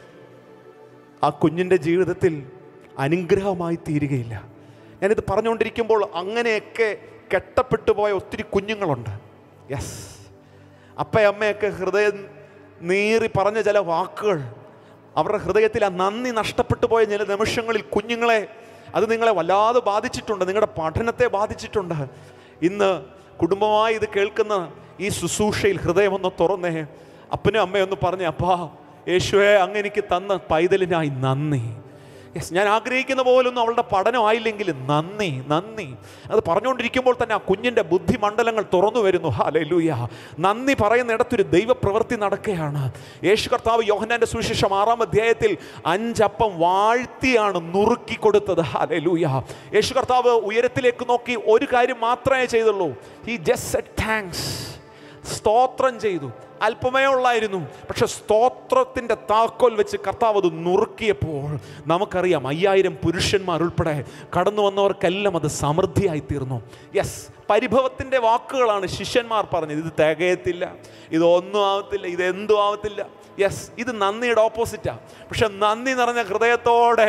ആ കുഞ്ഞിൻ്റെ ജീവിതത്തിൽ അനുഗ്രഹമായി തീരുകയില്ല ഞാനിത് പറഞ്ഞുകൊണ്ടിരിക്കുമ്പോൾ അങ്ങനെയൊക്കെ കെട്ടപ്പെട്ടു പോയ ഒത്തിരി കുഞ്ഞുങ്ങളുണ്ട് യെസ് അപ്പയമ്മയൊക്കെ ഹൃദയം നീറി പറഞ്ഞ ചില വാക്കുകൾ അവരുടെ ഹൃദയത്തിൽ ആ നന്ദി നഷ്ടപ്പെട്ടു പോയ ചില നിമിഷങ്ങളിൽ കുഞ്ഞുങ്ങളെ അത് നിങ്ങളെ വല്ലാതെ ബാധിച്ചിട്ടുണ്ട് നിങ്ങളുടെ പഠനത്തെ ബാധിച്ചിട്ടുണ്ട് ഇന്ന് കുടുംബമായി ഇത് കേൾക്കുന്ന ഈ ശുശ്രൂഷയിൽ ഹൃദയമൊന്ന് തുറന്നേ അപ്പനും അമ്മയും ഒന്ന് പറഞ്ഞേ അപ്പാ യേശുവെ അങ്ങ് എനിക്ക് തന്ന പൈതലിനായി നന്ദി യെസ് ഞാൻ ആഗ്രഹിക്കുന്ന പോലൊന്നും അവളുടെ പഠനമായില്ലെങ്കിൽ നന്ദി നന്ദി അത് പറഞ്ഞുകൊണ്ടിരിക്കുമ്പോൾ തന്നെ ആ കുഞ്ഞിൻ്റെ ബുദ്ധിമണ്ഡലങ്ങൾ തുറന്നു വരുന്നു ഹാലൂയ നന്ദി പറയുന്നിടത്തൊരു ദൈവപ്രവൃത്തി നടക്കുകയാണ് യേശു കർത്താവ് യോഹനാന്റെ സുവിശേഷം ആറാം അധ്യായത്തിൽ അഞ്ചപ്പം വാഴ്ത്തിയാണ് നുറുക്കി കൊടുത്തത് ഹാലൂയ യേശു കർത്താവ് ഉയരത്തിലേക്ക് നോക്കി ഒരു കാര്യം മാത്രമേ ചെയ്തുള്ളൂ ഹി ജസ്റ്റ് താങ്ക്സ് സ്തോത്രം ചെയ്തു അല്പമേ ഉള്ളായിരുന്നു പക്ഷെ സ്തോത്രത്തിൻ്റെ താക്കോൽ വെച്ച് കർത്താവ് അത് നുറുക്കിയപ്പോൾ നമുക്കറിയാം അയ്യായിരം പുരുഷന്മാർ ഉൾപ്പെടെ കടന്നു വന്നവർക്കെല്ലാം അത് സമൃദ്ധിയായി തീർന്നു യെസ് പരിഭവത്തിൻ്റെ വാക്കുകളാണ് ശിഷ്യന്മാർ പറഞ്ഞത് ഇത് തികയത്തില്ല ഇതൊന്നും ആവത്തില്ല ഇതെന്തും ആവത്തില്ല യെസ് ഇത് നന്ദിയുടെ ഓപ്പോസിറ്റാണ് പക്ഷെ നന്ദി നിറഞ്ഞ ഹൃദയത്തോടെ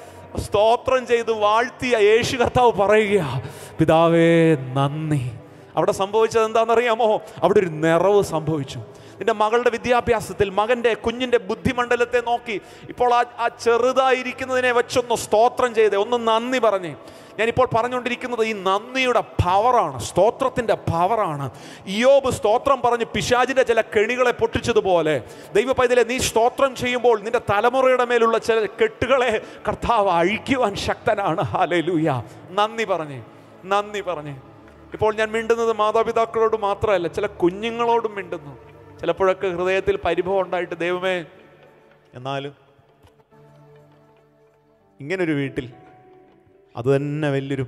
സ്തോത്രം ചെയ്ത് വാഴ്ത്തിയ യേശു കർത്താവ് പറയുക പിതാവേ നന്ദി അവിടെ സംഭവിച്ചത് എന്താണെന്നറിയാമോ അവിടെ ഒരു നിറവ് സംഭവിച്ചു നിന്റെ മകളുടെ വിദ്യാഭ്യാസത്തിൽ മകൻ്റെ കുഞ്ഞിൻ്റെ ബുദ്ധിമണ്ഡലത്തെ നോക്കി ഇപ്പോൾ ആ ആ ചെറുതായിരിക്കുന്നതിനെ വെച്ചൊന്ന് സ്തോത്രം ചെയ്തേ ഒന്ന് നന്ദി പറഞ്ഞേ ഞാനിപ്പോൾ പറഞ്ഞുകൊണ്ടിരിക്കുന്നത് ഈ നന്ദിയുടെ പവറാണ് സ്തോത്രത്തിൻ്റെ പവറാണ് ഇയോബ് സ്തോത്രം പറഞ്ഞ് പിശാജിൻ്റെ ചില കെണികളെ പൊട്ടിച്ചതുപോലെ ദൈവ പൈതലെ നീ സ്തോത്രം ചെയ്യുമ്പോൾ നിന്റെ തലമുറയുടെ മേലുള്ള ചില കെട്ടുകളെ കർത്താവ് അഴിക്കുവാൻ ശക്തനാണ് ഹാലലൂയ നന്ദി പറഞ്ഞേ നന്ദി പറഞ്ഞേ ഇപ്പോൾ ഞാൻ മിണ്ടുന്നത് മാതാപിതാക്കളോട് മാത്രമല്ല ചില കുഞ്ഞുങ്ങളോടും മിണ്ടുന്നു ചിലപ്പോഴൊക്കെ ഹൃദയത്തിൽ പരിഭവം ഉണ്ടായിട്ട് ദൈവമേ എന്നാലും ഇങ്ങനൊരു വീട്ടിൽ അത് തന്നെ വലിയൊരു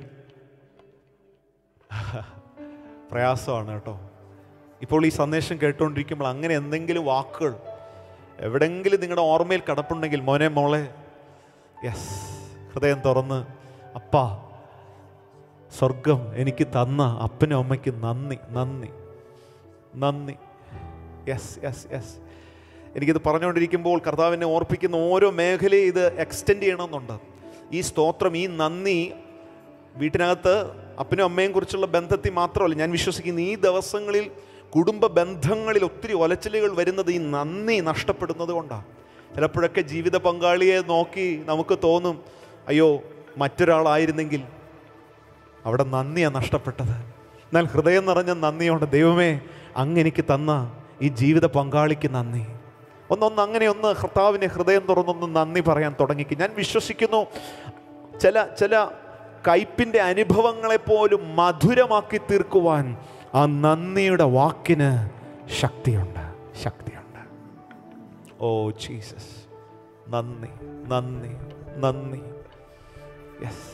പ്രയാസമാണ് കേട്ടോ ഇപ്പോൾ ഈ സന്ദേശം കേട്ടുകൊണ്ടിരിക്കുമ്പോൾ അങ്ങനെ എന്തെങ്കിലും വാക്കുകൾ എവിടെങ്കിലും നിങ്ങളുടെ ഓർമ്മയിൽ കിടപ്പുണ്ടെങ്കിൽ മോനെ മോളെ യെസ് ഹൃദയം തുറന്ന് അപ്പാ സ്വർഗം എനിക്ക് തന്ന അപ്പനും അമ്മയ്ക്ക് നന്ദി നന്ദി നന്ദി യെസ് യെസ് യെസ് എനിക്കിത് പറഞ്ഞുകൊണ്ടിരിക്കുമ്പോൾ കർത്താവിനെ ഓർപ്പിക്കുന്ന ഓരോ മേഖലയും ഇത് എക്സ്റ്റെൻഡ് ചെയ്യണമെന്നുണ്ട് ഈ സ്തോത്രം ഈ നന്ദി വീട്ടിനകത്ത് അപ്പനും അമ്മയും കുറിച്ചുള്ള ബന്ധത്തിൽ മാത്രമല്ല ഞാൻ വിശ്വസിക്കുന്നു ഈ ദിവസങ്ങളിൽ കുടുംബ ബന്ധങ്ങളിൽ ഒത്തിരി ഒലച്ചിലുകൾ വരുന്നത് ഈ നന്ദി നഷ്ടപ്പെടുന്നത് കൊണ്ടാണ് ചിലപ്പോഴൊക്കെ ജീവിത പങ്കാളിയെ നോക്കി നമുക്ക് തോന്നും അയ്യോ മറ്റൊരാളായിരുന്നെങ്കിൽ അവിടെ നന്ദിയാണ് നഷ്ടപ്പെട്ടത് എന്നാൽ ഹൃദയം നിറഞ്ഞ നന്ദിയുണ്ട് ദൈവമേ അങ്ങ് എനിക്ക് തന്ന ഈ ജീവിത പങ്കാളിക്ക് നന്ദി ഒന്നൊന്ന് അങ്ങനെ ഒന്ന് കർത്താവിനെ ഹൃദയം തുറന്നൊന്ന് നന്ദി പറയാൻ തുടങ്ങിക്കും ഞാൻ വിശ്വസിക്കുന്നു ചില ചില കയ്പിൻ്റെ അനുഭവങ്ങളെപ്പോലും മധുരമാക്കി തീർക്കുവാൻ ആ നന്ദിയുടെ വാക്കിന് ശക്തിയുണ്ട് ശക്തിയുണ്ട് ഓ ജീസസ് നന്ദി നന്ദി നന്ദി യെസ്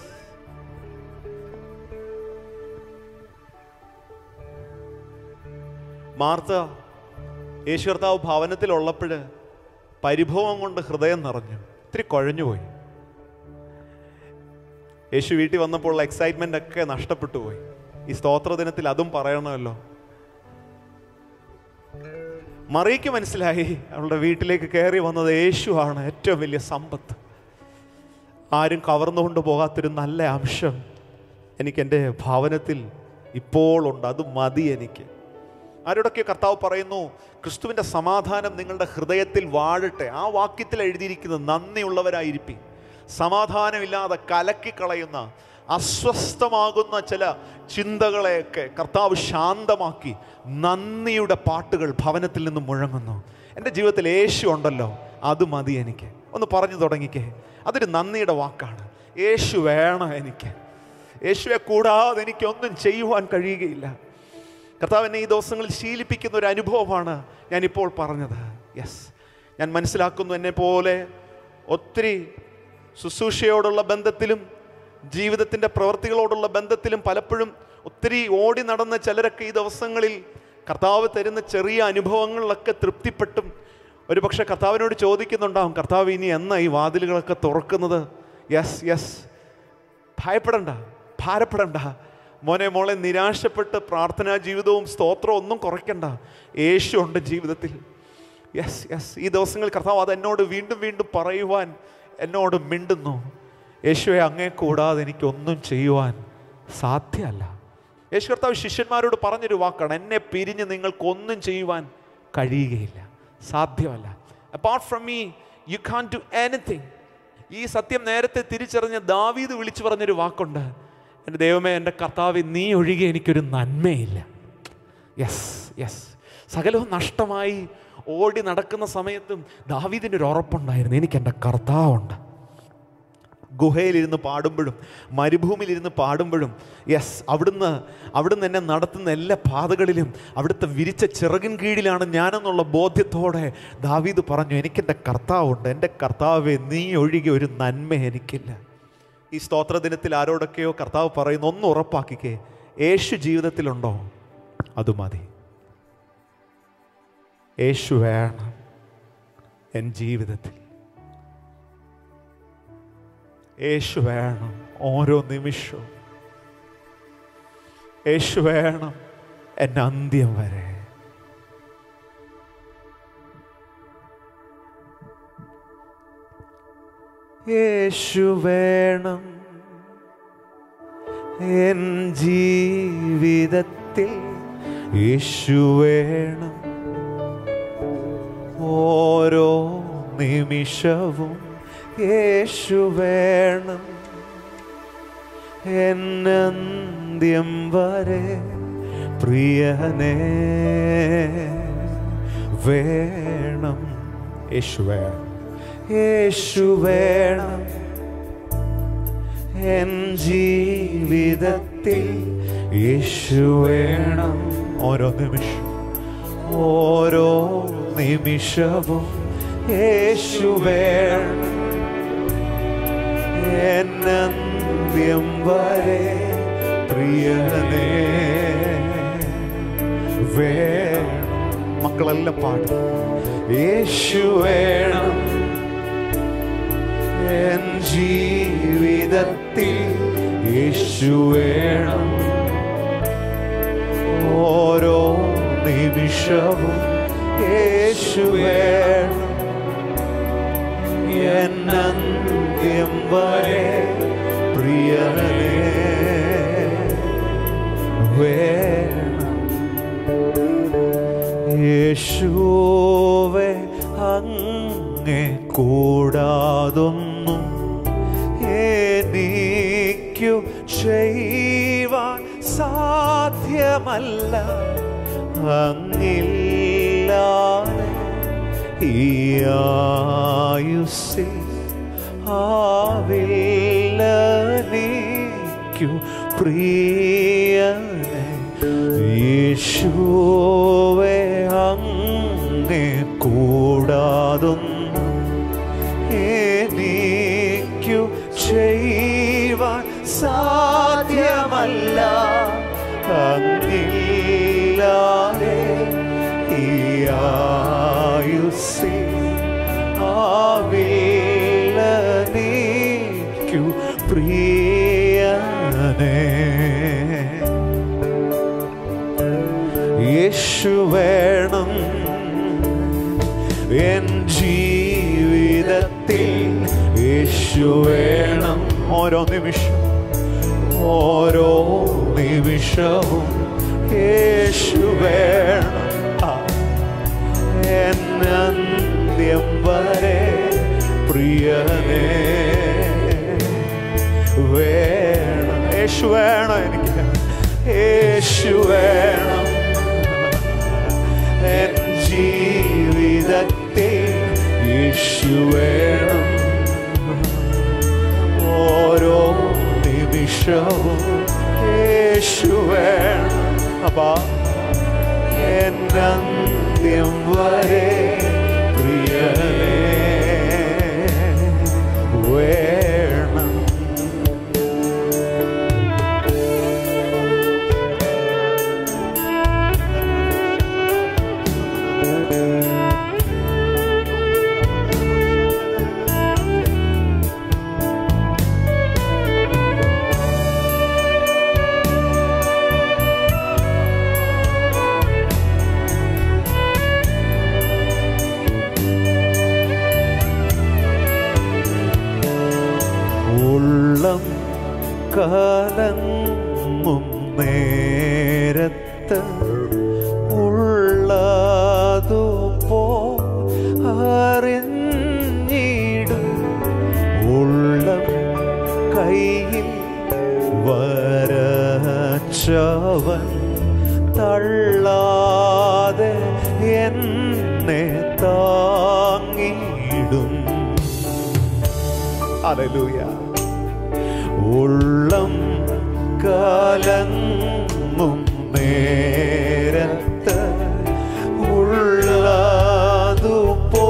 മാർത്ത യേശു കർത്താവ് ഭവനത്തിലുള്ളപ്പോൾ പരിഭവം കൊണ്ട് ഹൃദയം നിറഞ്ഞു ഇത്തിരി കുഴഞ്ഞുപോയി യേശു വീട്ടിൽ വന്നപ്പോൾ ഉള്ള എക്സൈറ്റ്മെൻ്റ് ഒക്കെ നഷ്ടപ്പെട്ടു പോയി ഈ സ്തോത്ര ദിനത്തിൽ അതും പറയണമല്ലോ മറിയയ്ക്ക് മനസ്സിലായി അവളുടെ വീട്ടിലേക്ക് കയറി വന്നത് യേശുവാണ് ഏറ്റവും വലിയ സമ്പത്ത് ആരും കവർന്നുകൊണ്ട് പോകാത്തൊരു നല്ല അംശം എനിക്ക് എൻ്റെ ഭവനത്തിൽ ഇപ്പോൾ ഉണ്ട് അത് മതി എനിക്ക് ആരോടൊക്കെ കർത്താവ് പറയുന്നു ക്രിസ്തുവിൻ്റെ സമാധാനം നിങ്ങളുടെ ഹൃദയത്തിൽ വാഴട്ടെ ആ വാക്യത്തിൽ എഴുതിയിരിക്കുന്നത് നന്ദിയുള്ളവരായിരിക്കും സമാധാനമില്ലാതെ കലക്കിക്കളയുന്ന അസ്വസ്ഥമാകുന്ന ചില ചിന്തകളെയൊക്കെ കർത്താവ് ശാന്തമാക്കി നന്ദിയുടെ പാട്ടുകൾ ഭവനത്തിൽ നിന്ന് മുഴങ്ങുന്നു എൻ്റെ ജീവിതത്തിൽ യേശു ഉണ്ടല്ലോ അത് മതി എനിക്ക് ഒന്ന് പറഞ്ഞു തുടങ്ങിക്കേ അതൊരു നന്ദിയുടെ വാക്കാണ് യേശു വേണം എനിക്ക് യേശുവെ കൂടാതെ എനിക്കൊന്നും ചെയ്യുവാൻ കഴിയുകയില്ല കർത്താവ് എന്നെ ഈ ദിവസങ്ങളിൽ ശീലിപ്പിക്കുന്ന ഒരു അനുഭവമാണ് ഞാനിപ്പോൾ പറഞ്ഞത് യെസ് ഞാൻ മനസ്സിലാക്കുന്നു എന്നെ പോലെ ഒത്തിരി ശുശ്രൂഷയോടുള്ള ബന്ധത്തിലും ജീവിതത്തിൻ്റെ പ്രവൃത്തികളോടുള്ള ബന്ധത്തിലും പലപ്പോഴും ഒത്തിരി ഓടി നടന്ന ചിലരൊക്കെ ഈ ദിവസങ്ങളിൽ കർത്താവ് തരുന്ന ചെറിയ അനുഭവങ്ങളിലൊക്കെ തൃപ്തിപ്പെട്ടും ഒരുപക്ഷെ കർത്താവിനോട് ചോദിക്കുന്നുണ്ടാവും കർത്താവ് ഇനി എന്നാ ഈ വാതിലുകളൊക്കെ തുറക്കുന്നത് യെസ് യെസ് ഭയപ്പെടണ്ട ഭാരപ്പെടണ്ട മോനെ മോളെ നിരാശപ്പെട്ട് പ്രാർത്ഥനാ ജീവിതവും സ്തോത്രവും ഒന്നും കുറയ്ക്കണ്ട യേശു ഉണ്ട് ജീവിതത്തിൽ യെസ് യെസ് ഈ ദിവസങ്ങളിൽ കർത്താവ് അത് എന്നോട് വീണ്ടും വീണ്ടും പറയുവാൻ എന്നോട് മിണ്ടുന്നു യേശുവെ അങ്ങേ കൂടാതെ എനിക്കൊന്നും ചെയ്യുവാൻ സാധ്യമല്ല യേശു കർത്താവ് ശിഷ്യന്മാരോട് പറഞ്ഞൊരു വാക്കാണ് എന്നെ പിരിഞ്ഞ് നിങ്ങൾക്കൊന്നും ചെയ്യുവാൻ കഴിയുകയില്ല സാധ്യമല്ല apart from me you can do anything ഈ സത്യം നേരത്തെ തിരിച്ചറിഞ്ഞ ദാവീദ് വിളിച്ചു പറഞ്ഞൊരു വാക്കുണ്ട് എൻ്റെ ദൈവമേ എൻ്റെ കർത്താവ് നീ ഒഴികെ എനിക്കൊരു നന്മയില്ല യെസ് യെസ് സകലവും നഷ്ടമായി ഓടി നടക്കുന്ന സമയത്തും ദാവീദിൻ്റെ ഒരു ഉറപ്പുണ്ടായിരുന്നു എനിക്ക് എൻ്റെ കർത്താവുണ്ട് ഗുഹയിലിരുന്ന് പാടുമ്പോഴും മരുഭൂമിയിലിരുന്ന് പാടുമ്പോഴും യെസ് അവിടുന്ന് അവിടുന്ന് എന്നെ നടത്തുന്ന എല്ലാ പാതകളിലും അവിടുത്തെ വിരിച്ച ചിറകിൻ കീഴിലാണ് ഞാനെന്നുള്ള ബോധ്യത്തോടെ ദാവീദ് പറഞ്ഞു എനിക്കെൻ്റെ കർത്താവുണ്ട് എൻ്റെ കർത്താവെ നീ ഒഴികെ ഒരു നന്മ എനിക്കില്ല ഈ സ്തോത്ര ദിനത്തിൽ ആരോടൊക്കെയോ കർത്താവ് പറയുന്നു ഒന്ന് ഉറപ്പാക്കിക്കേ യേശു ജീവിതത്തിലുണ്ടോ അത് മതി യേശു വേണം എൻ ജീവിതത്തിൽ യേശു വേണം ഓരോ നിമിഷവും യേശു വേണം എൻ്റെ അന്ത്യം വരെ യേശു വേണം എൻ ജീവിതത്തിൽ യേശു വേണം ഓരോ നിമിഷവും യേശു വേണം എന്നന്ത്യം വരെ പ്രിയനേ വേണം യേശു വേണം യേശു വേണം എൻ ജീവിതത്തിൽ യേശു വേണം ഓരോ നിമിഷം ഓരോ നിമിഷവും യേശു വേണം എന്നന്ത്യം അന്ത്യം വരെ പ്രിയനേ വേണം മക്കളെല്ലാം പാടും യേശു വേണം എൻ ജീവിതത്തിൽ യേശു വേണം ഓരോ നിമിഷവും യേശു വേണം എന്നന്ത്യം വരെ പ്രിയനേ വേണം യേശുവെ അങ്ങെ കൂടാതൊന്നും എനിക്കു ചെയ്യുവാൻ സാധ്യമല്ല അങ്ങില്ലാതെ ഈ ആയുസ്സിൽ ആവില്ല നീക്കു പ്രിയനെ യേശുവെ അങ്ങെ കൂടാതൊന്നും എനിക്കു ചെയ്യുവാൻ സാധ്യമല്ല അങ്ങില്ലാതെ ഈ ആയുസ്സി ആവില്ല നീക്കു പ്രിയനേ യേശു വേണം എൻ ജീവിതത്തിൽ യേശു വേണം ഓരോ നിമിഷം ഓരോ നിമിഷവും യേശു വേണം ആ. എന്നന്ത്യം വരെ പ്രിയനേ വേണം യേശു വേണം എനിക്ക് യേശു വേണം എൻ ജീവിതത്തിൽ യേശു വേണം ഓരോ നിമിഷവും യേശു വേണം അപ്പാ എന്നന്ത്യം വരെ പ്രിയനേ വേണം ഉള്ളം കലങ്ങും നേരത്ത് ഉള്ളതു പോ അറിഞ്ഞിടും ഉള്ളം കയ്യിൽ വരച്ചവൻ തള്ളാതെ എന്നെ താങ്ങിടും ഹല്ലേലൂയ ഉള്ളം കലങ്ങും നേരത്ത് ഉള്ളതു പോ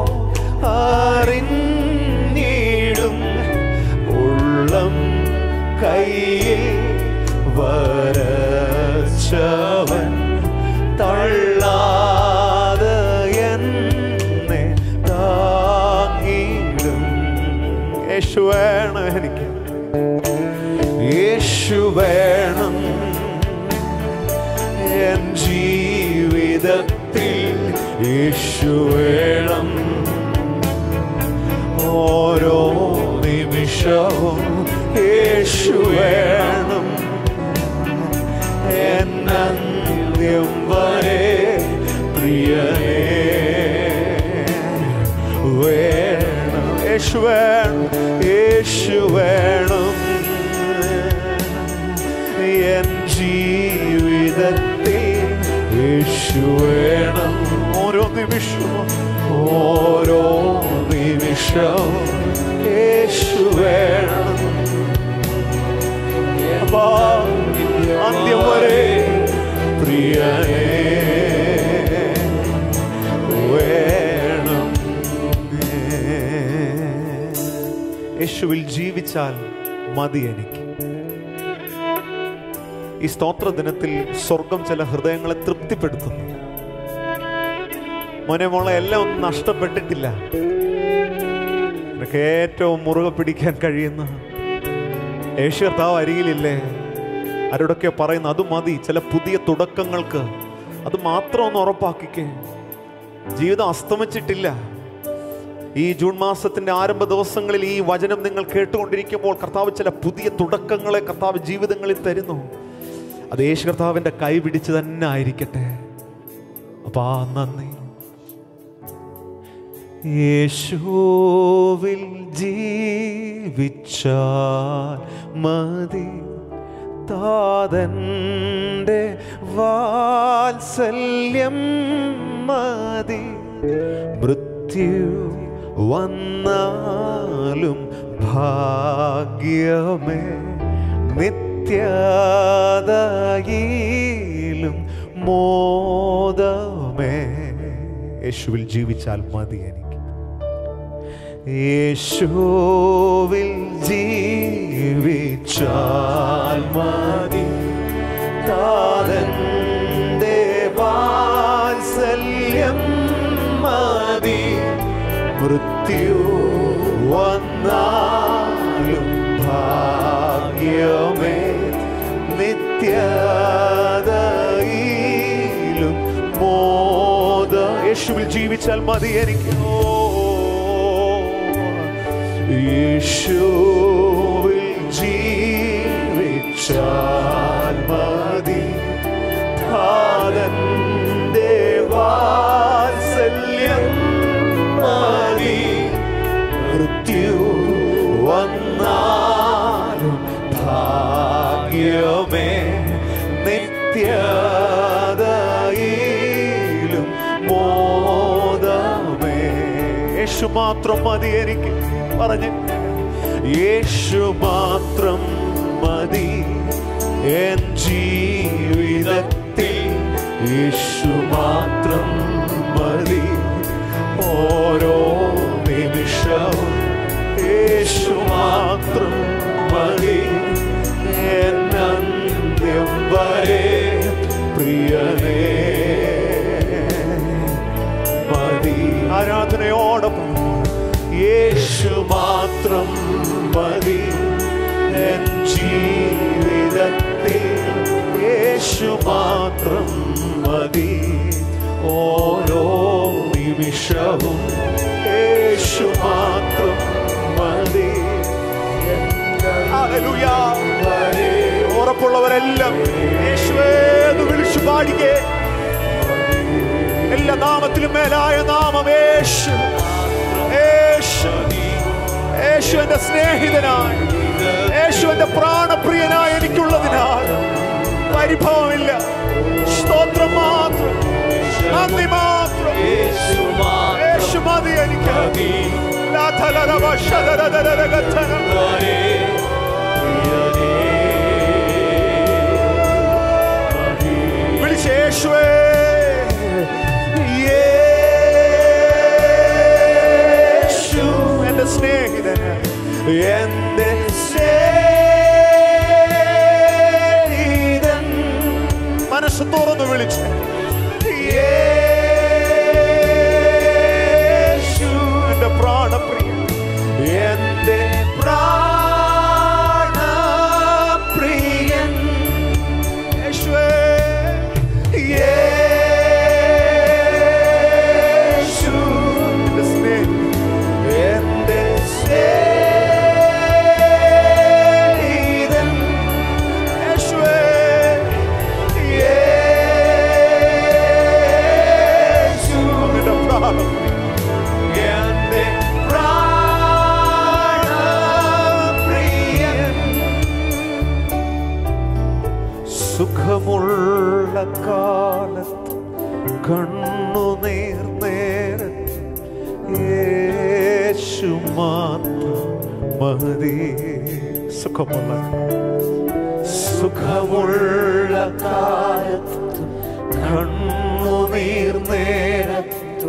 അറിഞ്ഞിടും ഉള്ളം കയ്യിൽ വരച്ചവൻ തള്ളാതെ എന്നെ താങ്ങിടും യേശു വേണം എനിക്ക് യേശു വേണം എൻ ജീവിതത്തിൽ യേശു വേണം ഓരോ നിമിഷവും യേശു വേണം എന്നന്ത്യം വരെ പ്രിയനേ വേണം യേശു വേണം യേശു വേണം എൻ ജീവിതത്തിൽ യേശു വേണം ഓരോ നിമിഷവും ഓരോ നിമിഷവും യേശു വേണം അപ്പാ, അന്ത്യം വരെ പ്രിയനേ വേണം യേശുവിൽ ജീവിച്ചാൽ മതി എനിക്ക് ഈ സ്തോത്ര ദിനത്തിൽ സ്വർഗം ചില ഹൃദയങ്ങളെ തൃപ്തിപ്പെടുത്തുന്നു മോനെ മോളെ എല്ലാം ഒന്നും നഷ്ടപ്പെട്ടിട്ടില്ല നിനക്ക് ഏറ്റവും മുറുകെ പിടിക്കാൻ കഴിയുന്ന യേശു കർത്താവ് അരികിലില്ലേ ആരോടൊക്കെ പറയുന്നു അത് മതി ചില പുതിയ തുടക്കങ്ങൾക്ക് അത് മാത്രം ഒന്ന് ഉറപ്പാക്കിക്കേ ജീവിതം അസ്തമിച്ചിട്ടില്ല ഈ ജൂൺ മാസത്തിന്റെ ആരംഭ ദിവസങ്ങളിൽ ഈ വചനം നിങ്ങൾ കേട്ടുകൊണ്ടിരിക്കുമ്പോൾ കർത്താവ് ചില പുതിയ തുടക്കങ്ങളെ കർത്താവ് ജീവിതങ്ങളിൽ തരുന്നു അത് യേശു കർത്താവിന്റെ കൈ പിടിച്ച് തന്നെ ആയിരിക്കട്ടെ അപ്പാ നന്ദി യേശുവിൽ ജീവിച്ചാൽ മതി താതന്റെ വാത്സല്യം മതി മൃത്യു വന്നാലും ഭാഗ്യമേ നിത്യതയിലും മോദമേ യേശുവിൽ ജീവിച്ചാൽ മതി എനിക്ക് യേശുവിൽ ജീവിച്ചാൽ മതി താതന്റെ വാത്സല്യം മതി മൃത്യു വന്നാലും ഭാഗ്യമേ നിത്യതയിലും മോദ യേശുവിൽ ജീവിച്ചാൽ മതി എനിക്ക് ഓ യേശുവിൽ ജീവിച്ചാൽ മതി താതന്റെ വാത്സല്യം മതി മൃത്യു വന്നാലും ഭാഗ്യമേ നിത്യതയിലും മോദമേ യേശു മാത്രം മതി എനിക്ക് പറഞ്ഞ് യേശു മാത്രം മതി എൻ ജീവിതത്തിൽ യേശു മാത്രം മതി ഓരോ നിമിഷവും യേശു മാത്രം മതി എന്നന്ത്യം വരെ പ്രിയനേ മതി ആരാധനയോടൊപ്പം യേശു മാത്രം മതി എൻ ജീവിതത്തിൽ യേശു മാത്രം മതി ഓരോ നിമിഷവും യേശു മാത്രം മതി ഹല്ലേലൂയ. ഉറപ്പുള്ളവരെല്ലാം യേശുവേ എന്ന് വിളിച്ചു പാടിക്കേ എല്ലാ നാമത്തിലും മേലായ നാമം യേശു യേശു യേശു എന്റെ സ്നേഹിതനായി യേശു എന്റെ പ്രാണപ്രിയനായി എനിക്കുള്ളതിനാൽ പരിഭവമില്ല സ്തോത്രം മാത്രം നന്ദി മാത്രം യേശു മതി എനിക്ക് ലാഥലരവ ശതരതരഗഥനം. വിളിച്ച് യേശുവേ യേശു എന്റെ സ്നേഹിതൻ എന്റെ സ്നേഹിതൻ മനസ്സ് തുറന്നു വിളിച്ച് യേശു എന്റെ പ്രാണപ്രിയൻ എന്റെ പ്രാണപ്രിയൻ യേശുവേ യേശു എന്റെ സ്നേഹിതൻ എന്റെ സ്നേഹിതൻ യേശുവേ യേശു എന്റെ പ്രാണം എന്റെ പ്രാണപ്രിയൻ സുഖമുള്ള കാലത്ത് കണ്ണുനീർ നേരത്ത് യേശു മാത്രം മതി സുഖമുള്ള സുഖമുള്ള കാലത്ത് കണ്ണുനീർ നേരത്ത്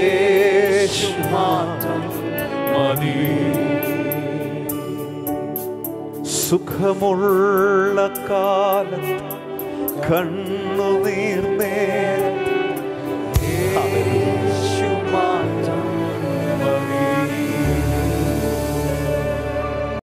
യേശു മാത്രം മതി സുഖമുള്ള കാലത്ത് കണ്ണുനീർന്നേ യേശു മാറ്റി